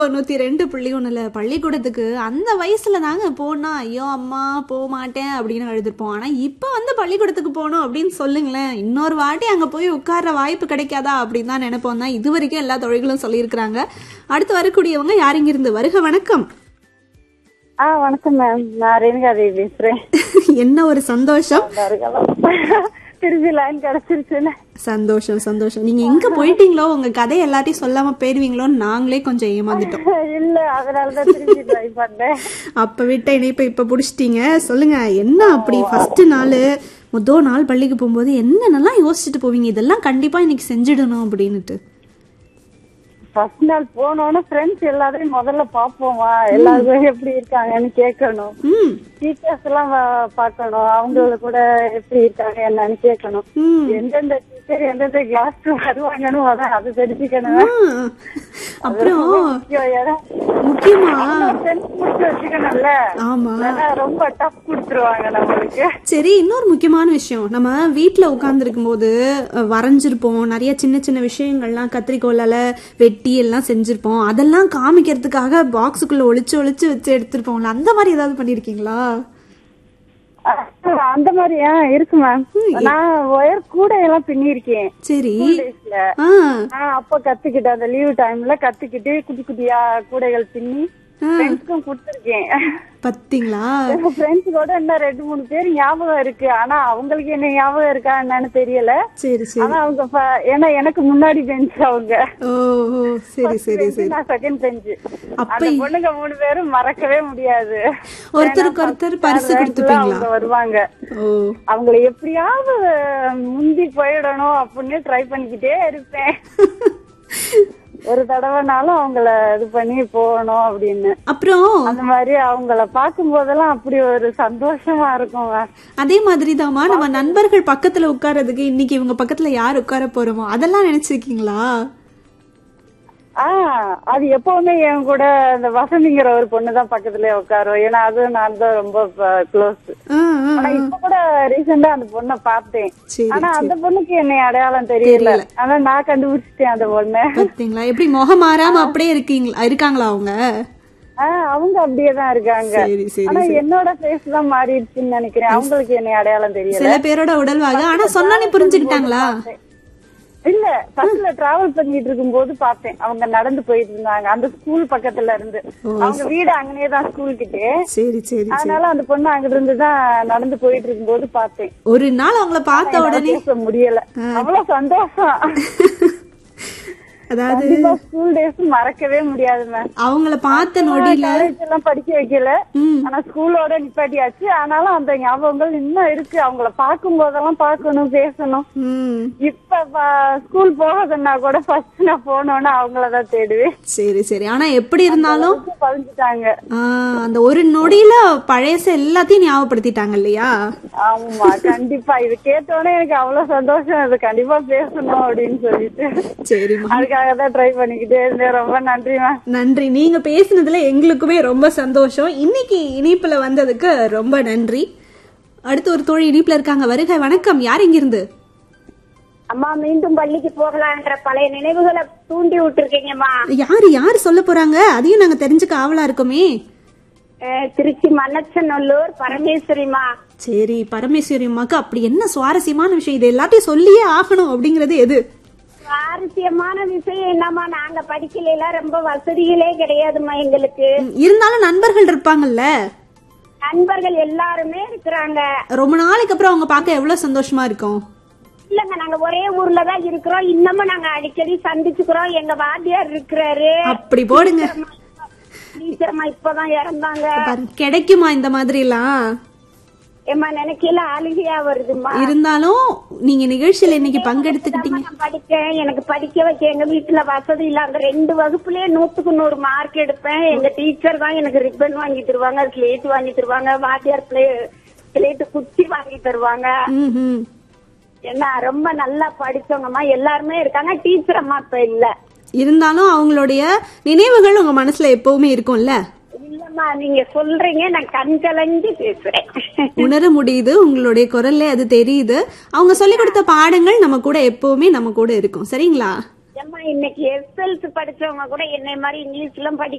நூத்தி ரெண்டு புள்ளி ஒண்ணுல பள்ளிக்கூடத்துக்கு அந்த வயசுல தாங்க போனா ஐயோ அம்மா போக மாட்டேன் அப்படின்னு அழுதுருப்போம் ஆனா இப்ப வந்து பள்ளிக்கூடத்துக்கு போகணும் அப்படின்னு சொல்லுங்களேன் இன்னொரு வாட்டி அங்க போய் உட்கார்ற வாய்ப்பு கிடைக்காதா அப்படின்னு தான் நினைப்போம் தான் இது வரைக்கும் எல்லா தொழில்களும் சொல்லியிருக்கிறாங்க அடுத்து வரக்கூடியவங்க யாருங்க இருந்து வருக வணக்கம் ஆ வணக்கம் மேம் நான் ரேணுகா தேவி பேசுறேன் என்ன ஒரு சந்தோஷம் திருப்பி லைன் கிடைச்சிருச்சுன்னு சந்தோஷம் சந்தோஷம் நீங்க எங்க போயிட்டீங்களோ உங்க கதையை எல்லாத்தையும் சொல்லாம போயிருவீங்களோன்னு நாங்களே கொஞ்சம் ஏமாந்துட்டோம் இல்ல அதனாலதான் திருப்பி ட்ரை பண்ணேன் அப்ப விட்ட இணைப்பை இப்ப புடிச்சிட்டீங்க சொல்லுங்க என்ன அப்படி ஃபர்ஸ்ட் நாள் முதோ நாள் பள்ளிக்கு போகும்போது என்னென்னலாம் யோசிச்சுட்டு போவீங்க இதெல்லாம் கண்டிப்பா இன்னைக்கு செஞ்சிடணும் அப்படின்னுட்டு ஃபர்ஸ்ட் நாள் போனோன்னு ஃப்ரெண்ட்ஸ் எல்லாரையும் முதல்ல பாப்போமா எல்லாரும் எப்படி இருக்காங்கன்னு கேட்கணும் ம் டீச்சர்ஸ் எல்லாம் வ- பார்க்கணும் அவங்கள கூட எப்படி இருக்காங்க என்னன்னு கேட்கணும் ம் எந்தெந்த டீச்சர் எந்தெந்த கிளாஸ் வருவாங்கன்னு முதல்ல அது தெரிஞ்சுக்கணும் ஆ. அப்புறம் முக்கியம், ஏன்னா முக்கியமா friends முடிச்சு வச்சுக்கணும்ல ஆமா இல்லைன்னா ரொம்ப டஃப் கொடுத்துருவாங்க நம்மளுக்கு சரி இன்னொரு முக்கியமான விஷயம் நம்ம வீட்ல உட்கார்ந்துருக்கும் போது அஹ், வரைஞ்சிருப்போம் நிறைய சின்ன சின்ன விஷயங்கள்லாம் கத்திரிக்கோலால வெட்டி எல்லாம் செஞ்சிருப்போம் அதெல்லாம் காமிக்கிறதுக்காக பாக்ஸுக்குள்ள ஒளிச்சு ஒளிச்சு வச்சு எடுத்திருப்போம்ல அந்த மாதிரி ஏதாவது பண்ணிருக்கீங்களா அஹ் அந்த மாதிரி ஆ, இருக்கு மேம் நான் ஒயர் கூட எல்லாம் பின்னிருக்கேன் சரி டேஸ்ல ஆ நான் அப்ப கத்துக்கிட்டேன் அந்த லீவ் டைம்ல கத்துக்கிட்டு குட்டி குட்டியா கூடைகள் பின்னி ஃப்ரெண்ட்ஸ்க்கும் கொடுத்துருக்கேன் பத்தீங்களா ஃப்ரெண்ட்ஸ் கூட இன்னும் ரெண்டு மூணு பேர் ஞாபகம் இருக்கு ஆனா அவங்களுக்கு என்ன ஞாபகம் இருக்கா என்னன்னு தெரியல சரி சரி ஆனா அவங்க ஃப- ஏன்னா எனக்கு முன்னாடி பெஞ்ச் அவங்க ஓ ஓ சரி சரி சரி நான் செகண்ட் பெஞ்ச் அப்ப அந்த பொண்ணுங்க மூணு பேரும் மறக்கவே முடியாது ஒருத்தருக்கு ஒருத்தர் பரிசு கொடுத்துப்பீங்களா அவங்க வருவாங்க ஓ அவங்கள எப்படியாவது முந்தி போயிடணும் அப்படின்னு ட்ரை பண்ணிக்கிட்டே இருப்பேன் ஒரு தடவைனாலும் அவங்கள இது பண்ணி போகணும் அப்படின்னு அப்புறம் அந்த மாதிரி அவங்கள பார்க்கும் போதெல்லாம் அப்படி ஒரு சந்தோஷமா இருக்கும் அதே மாதிரிதாம்மா நம்ம நண்பர்கள் பக்கத்துல உட்கார்றதுக்கு இன்னைக்கு இவங்க பக்கத்துல யார் உட்கார போறோமோ அதெல்லாம் நினைச்சிருக்கீங்களா ஆஹ் அது எப்பவுமே என் கூட இந்த வசந்திங்கிற ஒரு பொண்ணு தான் பக்கத்துல உட்காரும் ஏன்னா அது நான் தான் ரொம்ப க்ளோஸ் ஆ, ஆ, ஆனா இப்ப கூட ரீசெண்டா அந்த பொண்ணை பார்த்தேன் சரி ஆனா அந்த பொண்ணுக்கு என்னை அடையாளம் தெரியல ஆனா நான் கண்டுபிடிச்சிட்டேன் அந்த பொண்ணு பாத்தீங்களா எப்படி முகம் மாறாம அப்படியே இருக்கீங்களா இருக்காங்களா அவங்க ஆஹ் அவங்க அப்படியே தான் இருக்காங்க சரி சரி ஆனா என்னோட ஃபேஸ் தான் மாறிடுச்சுன்னு நினைக்கிறேன் அவங்களுக்கு என்னை அடையாளம் தெரியல சில பேரோட உடல்வாக ஆனா சொன்னானே புரிஞ்சுக்கிட்டாங்களா இல்ல பஸ்ல டிராவல் பண்ணிட்டு இருக்கும் போது பார்த்தேன் அவங்க நடந்து போயிட்டு இருந்தாங்க அந்த ஸ்கூல் பக்கத்துல இருந்து அவங்க வீடு அங்கனே தான் ஸ்கூல் கிட்டே சரி சரி அதனால அந்த பொண்ணு அங்கிட்டு இருந்து தான் நடந்து போயிட்டு இருக்கும் போது பார்த்தேன் ஒரு நாள் அவங்கள பார்த்த உடனே பேச முடியல அவ்வளவு சந்தோஷம் அதாவது கண்டிப்பா ஸ்கூல் டேஸ் மறக்கவே முடியாது மேம் அவங்கள பார்த்த நொடியில காலேஜ் எல்லாம் படிக்க வைக்கல ம். ஆனா ஸ்கூலோட நிப்பாட்டியாச்சு ஆனாலும் அந்த ஞாபகங்கள் இன்னும் இருக்கு அவங்கள பார்க்கும் போதெல்லாம் பார்க்கணும் பேசணும் ம் இப்ப ஸ்கூல் போகாதுன்னா கூட ஃபர்ஸ்ட் நான் போனோன்னு அவங்களதான் தேடுவேன் சரி சரி ஆனா எப்படி இருந்தாலும் பதிஞ்சுட்டாங்க ஆ, அந்த ஒரு நொடியில பழையச எல்லாத்தையும் ஞாபகப்படுத்திட்டாங்க இல்லையா ஆமா கண்டிப்பா இது கேட்டோடனே எனக்கு அவ்வளவு சந்தோஷம் இது கண்டிப்பா பேசணும் அப்படின்னு சொல்லிட்டு சரிம்மா அதுக்காக தான் ட்ரை பண்ணிக்கிட்டே இருந்தேன் ரொம்ப நன்றிமா நன்றி நீங்க பேசினதுல எங்களுக்குமே ரொம்ப சந்தோஷம் இன்னைக்கு இனிப்புல வந்ததுக்கு ரொம்ப நன்றி அடுத்து ஒரு தோழி இனிப்புல இருக்காங்க வருக வணக்கம் யார் இங்க இருந்து அம்மா மீண்டும் பள்ளிக்கு போகலான்ற பழைய நினைவுகளை தூண்டி விட்டுருக்கீங்கம்மா யாரு யாரு சொல்ல போறாங்க அதையும் நாங்க தெரிஞ்சுக்க ஆவலா இருக்கோமே அஹ், திருச்சி மன்னச்சநல்லூர் பரமேஸ்வரிமா சரி பரமேஸ்வரி அம்மாக்கு அப்படி என்ன சுவாரஸ்யமான விஷயம் இது எல்லாத்தையும் சொல்லியே ஆகணும் அப்படிங்கறது எது சுவாரஸ்யமான விஷயம் என்னம்மா நாங்க படிக்கல ரொம்ப வசதிகளே கிடையாதும்மா எங்களுக்கு ம், இருந்தாலும் நண்பர்கள் இருப்பாங்கல்ல நண்பர்கள் எல்லாருமே இருக்கிறாங்க ரொம்ப நாளைக்கு அப்புறம் அவங்க பார்க்க எவ்வளவு சந்தோஷமா இருக்கும் இல்லங்க நாங்க ஒரே ஊர்ல தான் இருக்கிறோம் இன்னமும் நாங்க அடிக்கடி சந்திச்சுக்கிறோம் எங்க வாத்தியார் இருக்கிறாரு அப்படி போடுங்க டீச்சர்மா இப்பதான் இறந்தாங்க பாருங்க, கிடைக்குமா இந்த மாதிரி எல்லாம் ஏம்மா நினைக்கல அழுகையா வருதும்மா இருந்தாலும் நீங்க நிகழ்ச்சியில இன்னைக்கு பங்கெடுத்துக்கிட்டீங்க நான் படிச்சேன் எனக்கு படிக்க வைக்க எங்க வீட்டுல வசதி இல்ல அந்த ரெண்டு வகுப்புலயே நூத்துக்கு நூறு மார்க் எடுப்பேன் எங்க டீச்சர் தான் எனக்கு ரிப்பன் வாங்கி தருவாங்க ஸ்லேட் வாங்கி தருவாங்க வாத்தியார் பிளே ஸ்லேட் குச்சி வாங்கி தருவாங்க ம், ம். என்ன ரொம்ப நல்லா படிச்சவங்கம்மா எல்லாருமே இருக்காங்க டீச்சர் அம்மா இப்ப இல்ல இருந்தாலும் அவங்களுடைய நினைவுகள் உங்க மனசுல எப்பவுமே இருக்கும்ல இல்லம்மா நீங்க சொல்றீங்க நான் கண் கலங்கி பேசுறேன் உணர முடியுது உங்களுடைய குரல்ல அது தெரியுது அவங்க சொல்லி கொடுத்த பாடங்கள் நம்ம கூட எப்பவுமே நம்ம கூட இருக்கும் சரிங்களா ஏம்மா இன்னைக்கு எஸ்எல்சி படிச்சவங்க கூட என்னை மாதிரி இங்கிலீஷ் எல்லாம் படிக்க